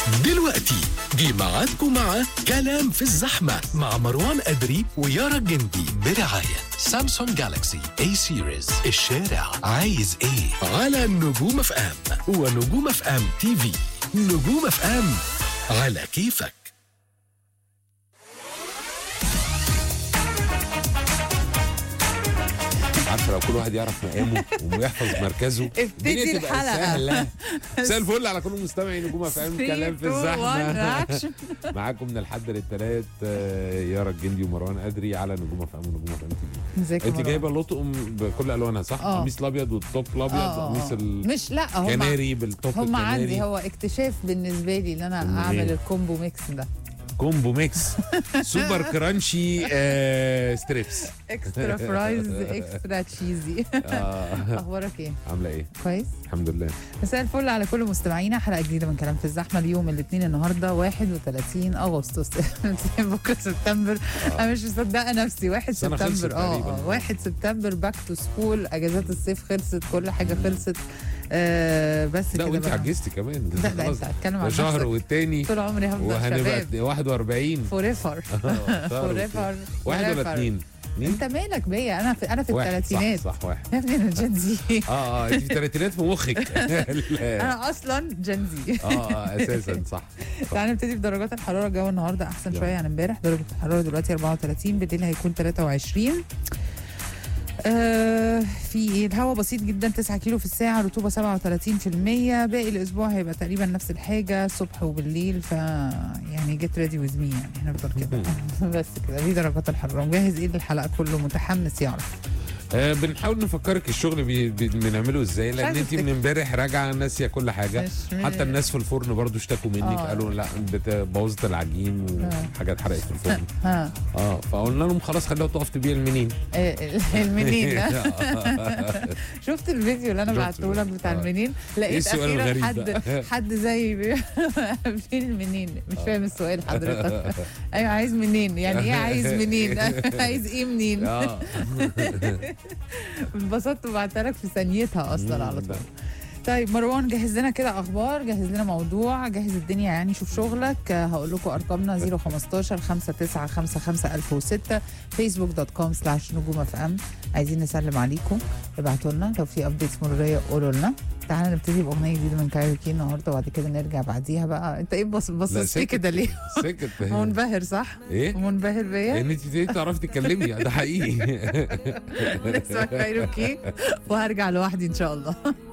دلوقتي جه ميعادكم مع كلام في الزحمة مع مروان أدري ويارا الجندي برعاية سامسونج جالاكسي اي سيريز الشارع عايز ايه على نجوم اف ام ونجوم اف ام تي في نجوم اف ام على كيفك عارفه لو كل واحد يعرف مقامه ويحفظ مركزه ابتدي الدنيا تبقى الحلقة. سهله مساء الفل على كل مستمعي نجوم اف ام كلام في الزحمه معاكم من الحد للثلاث آه، يارا الجندي ومروان ادري على نجوم اف ام ونجوم اف ام تي في ازيك يا انت مروان؟ جايبه لطقم بكل الوانها صح؟ آه. القميص الابيض والتوب الابيض آه، آه، قميص آه. مش لا هم الكناري بالتوب هم الكناري عندي هو اكتشاف بالنسبه لي ان انا إن اعمل إيه؟ الكومبو ميكس ده كومبو ميكس سوبر كرانشي آه ستريبس اكسترا فرايز اكسترا تشيزي آه. اخبارك ايه عامله ايه؟ كويس الحمد لله مساء الفل على كل مستمعينا حلقه جديده من كلام في الزحمه اليوم الاثنين النهارده 31 اغسطس بكره سبتمبر انا مش مصدقه نفسي 1 السنة خلصت سبتمبر اه تقريباً. آه، 1 سبتمبر باك تو سكول اجازات الصيف خلصت كل حاجه خلصت آه بس لا كده وانت بقى. عجزتي كمان لا لا انت هتكلم عن شهر نفسك. والتاني طول عمري هفضل وهنبقى شباب 41 فور ايفر فور ايفر واحد ولا اتنين؟ اتنين؟ انت مالك بيا انا في انا في واحد الثلاثينات صح صح واحد يا ابني انا جن زي اه اه انت في الثلاثينات في مخك اه انا اصلا جن زي اه اساسا صح تعالى نبتدي بدرجات الحراره الجو النهارده احسن يلا. شويه عن امبارح درجه الحراره دلوقتي 34 بالليل هيكون 23 آه في ايه الهواء بسيط جدا 9 كيلو في الساعه رطوبه 37% باقي الاسبوع هيبقى تقريبا نفس الحاجه الصبح وبالليل ف يعني جيت ريدي ويز مي يعني هنفضل كده بس كده دي درجات الحراره مجهز ايه للحلقه كله متحمس يعرف آه بنحاول نفكرك الشغل بي بي بنعمله ازاي لان عايزة انت من أفتكر. امبارح راجعه ناسيه كل حاجه مش- حتى الناس في الفرن برضو اشتكوا منك آه. قالوا لا بت- بوظت العجين وحاجه اتحرقت في الفرن ها اه فقلنا لهم خلاص خليها تقف تبيع المنين آه، المنين ده آه. شفت الفيديو اللي انا شفت بعته لك بتاع آه. المنين إيه لقيت السؤال اخيرا الغريب حد ده؟ حد زي بي- فين المنين مش فاهم السؤال حضرتك ايوه عايز منين يعني ايه عايز منين عايز ايه منين اه انبسطت وبعتها لك في ثانيتها اصلا على طول طيب مروان جهز لنا كده اخبار جهز لنا موضوع جهز الدنيا يعني شوف شغلك آه، هقول لكم ارقامنا 015 5955 1006 فيسبوك دوت كوم سلاش نجوم اف ام عايزين نسلم عليكم ابعتوا لنا لو في ابديتس مروريه قولوا لنا تعالى نبتدي باغنيه جديده من كايروكي النهارده وبعد كده نرجع بعديها بقى انت ايه بص لا، بص لي سكت. كده ليه سكت منبهر صح ايه؟ منبهر بيا لان انت ابتديتي تعرفي تتكلمي ده حقيقي نسمع كايروكي وهرجع لوحدي ان شاء الله